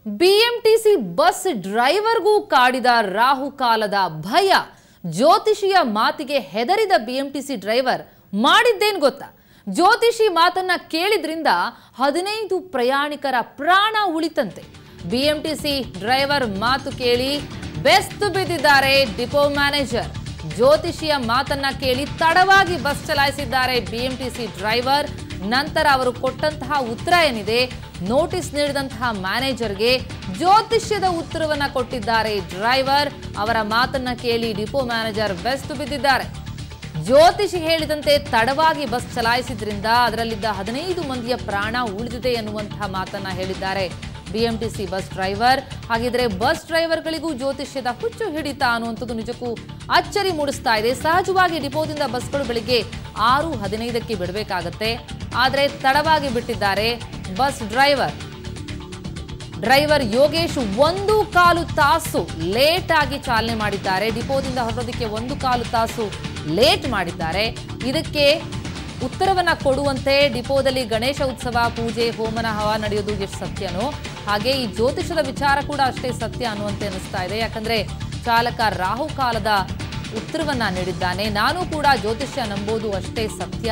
BMTC bus ಡ್ರೈವರ್ಗೂ ಕಾಡಿದ ರಾಹುಕಾಲದ ಭಯ ಜ್ಯೋತಿಷಿಯ ಮಾತಿಗೆ ಹೆದರಿದ ಬಿಎಂಟಿಸಿ ಡ್ರೈವರ್ ಮಾಡಿದ್ದೇನ್ ಗೊತ್ತಾ ಜ್ಯೋತಿಷಿ ಮಾತನ್ನ ಕೇಳಿದ್ರಿಂದ ಹದಿನೈದು ಪ್ರಯಾಣಿಕರ ಪ್ರಾಣ ಉಳಿತಂತೆ ಬಿಎಂಟಿಸಿ ಡ್ರೈವರ್ ಮಾತು ಕೇಳಿ ಬೆಸ್ತು ಬಿದ್ದಿದ್ದಾರೆ ಡಿಪೋ ಮ್ಯಾನೇಜರ್ ಜ್ಯೋತಿಷಿಯ ಮಾತನ್ನ ಕೇಳಿ ತಡವಾಗಿ ಬಸ್ ಚಲಾಯಿಸಿದ್ದಾರೆ ಬಿಎಂಟಿಸಿ ಡ್ರೈವರ್ ನಂತರ ಅವರು ಕೊಟ್ಟಂತಹ ಉತ್ತರ ಏನಿದೆ ನೋಟಿಸ್ ನೀಡಿದಂತಹ ಮ್ಯಾನೇಜರ್ಗೆ ಜ್ಯೋತಿಷ್ಯದ ಉತ್ತರವನ್ನ ಕೊಟ್ಟಿದ್ದಾರೆ ಡ್ರೈವರ್ ಅವರ ಮಾತನ್ನ ಕೇಳಿ ಡಿಪೋ ಮ್ಯಾನೇಜರ್ ಬೆಸ್ತು ಬಿದ್ದಿದ್ದಾರೆ ಜ್ಯೋತಿಷಿ ಹೇಳಿದಂತೆ ತಡವಾಗಿ ಬಸ್ ಚಲಾಯಿಸಿದ್ರಿಂದ ಅದರಲ್ಲಿದ್ದ ಹದಿನೈದು ಮಂದಿಯ ಪ್ರಾಣ ಉಳಿದಿದೆ ಎನ್ನುವಂತಹ ಮಾತನ್ನ ಹೇಳಿದ್ದಾರೆ ಬಿಎಂಟಿಸಿ ಬಸ್ ಡ್ರೈವರ್ ಹಾಗಿದ್ರೆ ಬಸ್ ಡ್ರೈವರ್ಗಳಿಗೂ ಜ್ಯೋತಿಷ್ಯದ ಹುಚ್ಚು ಹಿಡಿತಾ ಅನ್ನುವಂಥದ್ದು ನಿಜಕ್ಕೂ ಅಚ್ಚರಿ ಮೂಡಿಸ್ತಾ ಇದೆ ಸಹಜವಾಗಿ ಡಿಪೋದಿಂದ ಬಸ್ಗಳು ಬೆಳಿಗ್ಗೆ ಆರು ಹದಿನೈದಕ್ಕೆ ಬಿಡಬೇಕಾಗತ್ತೆ ಆದರೆ ತಡವಾಗಿ ಬಿಟ್ಟಿದ್ದಾರೆ ಬಸ್ ಡ್ರೈವರ್ ಡ್ರೈವರ್ ಯೋಗೇಶ್ ಒಂದು ಕಾಲು ತಾಸು ಲೇಟ್ ಆಗಿ ಚಾಲನೆ ಮಾಡಿದ್ದಾರೆ ಡಿಪೋದಿಂದ ಹೊರಡೋದಕ್ಕೆ ಒಂದು ಕಾಲು ತಾಸು ಲೇಟ್ ಮಾಡಿದ್ದಾರೆ ಇದಕ್ಕೆ ಉತ್ತರವನ್ನ ಕೊಡುವಂತೆ ಡಿಪೋದಲ್ಲಿ ಗಣೇಶ ಉತ್ಸವ ಪೂಜೆ ಹೋಮನ ಹವ ನಡೆಯೋದು ಎಷ್ಟು ಸತ್ಯನೋ ಹಾಗೆ ಈ ಜ್ಯೋತಿಷದ ವಿಚಾರ ಕೂಡ ಅಷ್ಟೇ ಸತ್ಯ ಅನ್ನುವಂತೆ ಅನಿಸ್ತಾ ಇದೆ ಯಾಕಂದ್ರೆ ಚಾಲಕ ರಾಹುಕಾಲದ ಉತ್ತರವನ್ನ ನೀಡಿದ್ದಾನೆ ನಾನು ಕೂಡ ಜ್ಯೋತಿಷ್ಯ ನಂಬೋದು ಅಷ್ಟೇ ಸತ್ಯ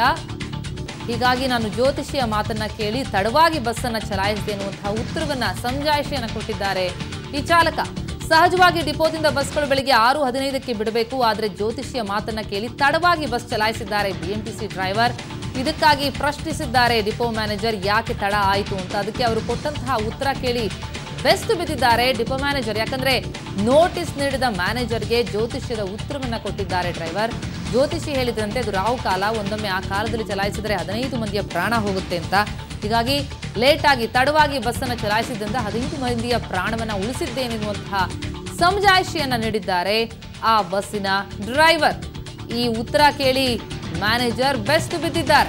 ಹೀಗಾಗಿ ನಾನು ಜ್ಯೋತಿಷಿಯ ಮಾತನ್ನ ಕೇಳಿ ತಡವಾಗಿ ಬಸ್ಸನ್ನ ಚಲಾಯಿಸಿದೆ ಎನ್ನುವಂತಹ ಉತ್ತರವನ್ನ ಸಮಜಾಯಿಷಿಯನ್ನ ಕೊಟ್ಟಿದ್ದಾರೆ ಈ ಚಾಲಕ ಸಹಜವಾಗಿ ಡಿಪೋದಿಂದ ಬಸ್ಗಳು ಬೆಳಿಗ್ಗೆ ಆರು ಹದಿನೈದಕ್ಕೆ ಬಿಡಬೇಕು ಆದರೆ ಜ್ಯೋತಿಷಿಯ ಮಾತನ್ನ ಕೇಳಿ ತಡವಾಗಿ ಬಸ್ ಚಲಾಯಿಸಿದ್ದಾರೆ ಬಿಎಂಟಿಸಿ ಡ್ರೈವರ್ ಇದಕ್ಕಾಗಿ ಪ್ರಶ್ನಿಸಿದ್ದಾರೆ ಡಿಪೋ ಮ್ಯಾನೇಜರ್ ಯಾಕೆ ತಡ ಆಯಿತು ಅಂತ ಅದಕ್ಕೆ ಅವರು ಕೊಟ್ಟಂತಹ ಉತ್ತರ ಕೇಳಿ ಬೆಸ್ಟ್ ಬಿದ್ದಿದ್ದಾರೆ ಡಿಪೋ ಮ್ಯಾನೇಜರ್ ಯಾಕಂದ್ರೆ ನೋಟಿಸ್ ನೀಡಿದ ಮ್ಯಾನೇಜರ್ಗೆ ಜ್ಯೋತಿಷ್ಯದ ಉತ್ತರವನ್ನ ಕೊಟ್ಟಿದ್ದಾರೆ ಡ್ರೈವರ್ ಜ್ಯೋತಿಷಿ ಹೇಳಿದಂತೆ ಅದು ರಾಹು ಕಾಲ ಒಂದೊಮ್ಮೆ ಆ ಕಾಲದಲ್ಲಿ ಚಲಾಯಿಸಿದ್ರೆ ಹದಿನೈದು ಮಂದಿಯ ಪ್ರಾಣ ಹೋಗುತ್ತೆ ಅಂತ ಹೀಗಾಗಿ ಲೇಟ್ ಆಗಿ ತಡವಾಗಿ ಬಸ್ಸನ್ನು ಚಲಾಯಿಸಿದ್ರಿಂದ ಹದಿನೈದು ಮಂದಿಯ ಪ್ರಾಣವನ್ನ ಉಳಿಸಿದ್ದೇನೆನ್ನುವಂತಹ ಸಮಜಾಯಿಷಿಯನ್ನ ನೀಡಿದ್ದಾರೆ ಆ ಬಸ್ಸಿನ ಡ್ರೈವರ್ ಈ ಉತ್ತರ ಕೇಳಿ ಮ್ಯಾನೇಜರ್ ಬೆಸ್ಟ್ ಬಿದ್ದಿದ್ದಾರೆ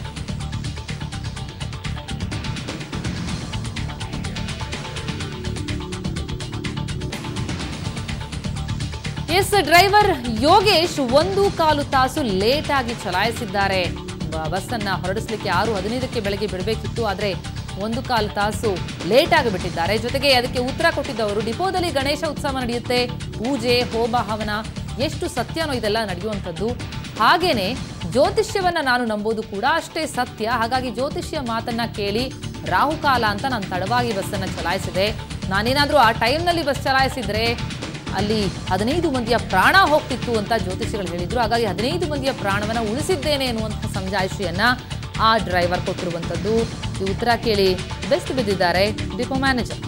ಎಸ್ ಡ್ರೈವರ್ ಯೋಗೇಶ್ ಒಂದು ಕಾಲು ತಾಸು ಲೇಟ್ ಆಗಿ ಚಲಾಯಿಸಿದ್ದಾರೆ ಬ- ಬಸ್ಸನ್ನ ಹೊರಡಿಸಲಿಕ್ಕೆ ಆರು ಹದಿನೈದಕ್ಕೆ ಬೆಳಗ್ಗೆ ಬಿಡಬೇಕಿತ್ತು ಆದರೆ ಒಂದು ಕಾಲು ತಾಸು ಲೇಟ್ ಆಗಿ ಬಿಟ್ಟಿದ್ದಾರೆ ಜೊತೆಗೆ ಅದಕ್ಕೆ ಉತ್ತರ ಕೊಟ್ಟಿದ್ದವರು ಡಿಪೋದಲ್ಲಿ ಗಣೇಶ ಉತ್ಸವ ನಡೆಯುತ್ತೆ ಪೂಜೆ ಹೋಮ ಹವನ ಎಷ್ಟು ಸತ್ಯನೋ ಇದೆಲ್ಲ ನಡೆಯುವಂಥದ್ದು ಹಾಗೇನೆ ಜ್ಯೋತಿಷ್ಯವನ್ನ ನಾನು ನಂಬೋದು ಕೂಡ ಅಷ್ಟೇ ಸತ್ಯ ಹಾಗಾಗಿ ಜ್ಯೋತಿಷ್ಯ ಮಾತನ್ನ ಕೇಳಿ ರಾಹುಕಾಲ ಅಂತ ನಾನು ತಡವಾಗಿ ಬಸ್ಸನ್ನ ಚಲಾಯಿಸಿದೆ ನಾನೇನಾದ್ರೂ ಆ ಟೈಮ್ನಲ್ಲಿ ಬಸ್ ಚಲಾಯಿಸಿದ್ರೆ ಅಲ್ಲಿ ಹದಿನೈದು ಮಂದಿಯ ಪ್ರಾಣ ಹೋಗ್ತಿತ್ತು ಅಂತ ಜ್ಯೋತಿಷಿಗಳು ಹೇಳಿದ್ರು ಹಾಗಾಗಿ ಹದಿನೈದು ಮಂದಿಯ ಪ್ರಾಣವನ್ನ ಉಳಿಸಿದ್ದೇನೆ ಎನ್ನುವಂತಹ ಸಮಜಾಯಿಷಿಯನ್ನ ಆ ಡ್ರೈವರ್ ಕೊಟ್ಟಿರುವಂಥದ್ದು ಈ ಉತ್ತರ ಕೇಳಿ ಬೆಸ್ಟ್ ಬಿದ್ದಿದ್ದಾರೆ ಡಿಪೋ ಮ್ಯಾನೇಜರ್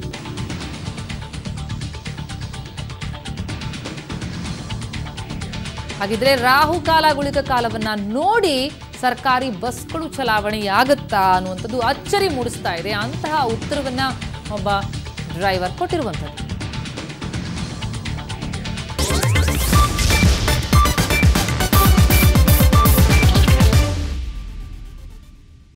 ಹಾಗಿದ್ರೆ ರಾಹುಕಾಲ ಗುಳಿಕ ಕಾಲವನ್ನ ನೋಡಿ ಸರ್ಕಾರಿ ಬಸ್ಗಳು ಚಲಾವಣೆಯಾಗುತ್ತಾ ಅನ್ನುವಂಥದ್ದು ಅಚ್ಚರಿ ಮೂಡಿಸ್ತಾ ಇದೆ ಅಂತಹ ಉತ್ತರವನ್ನ ಒಬ್ಬ ಡ್ರೈವರ್ ಕೊಟ್ಟಿರುವಂಥದ್ದು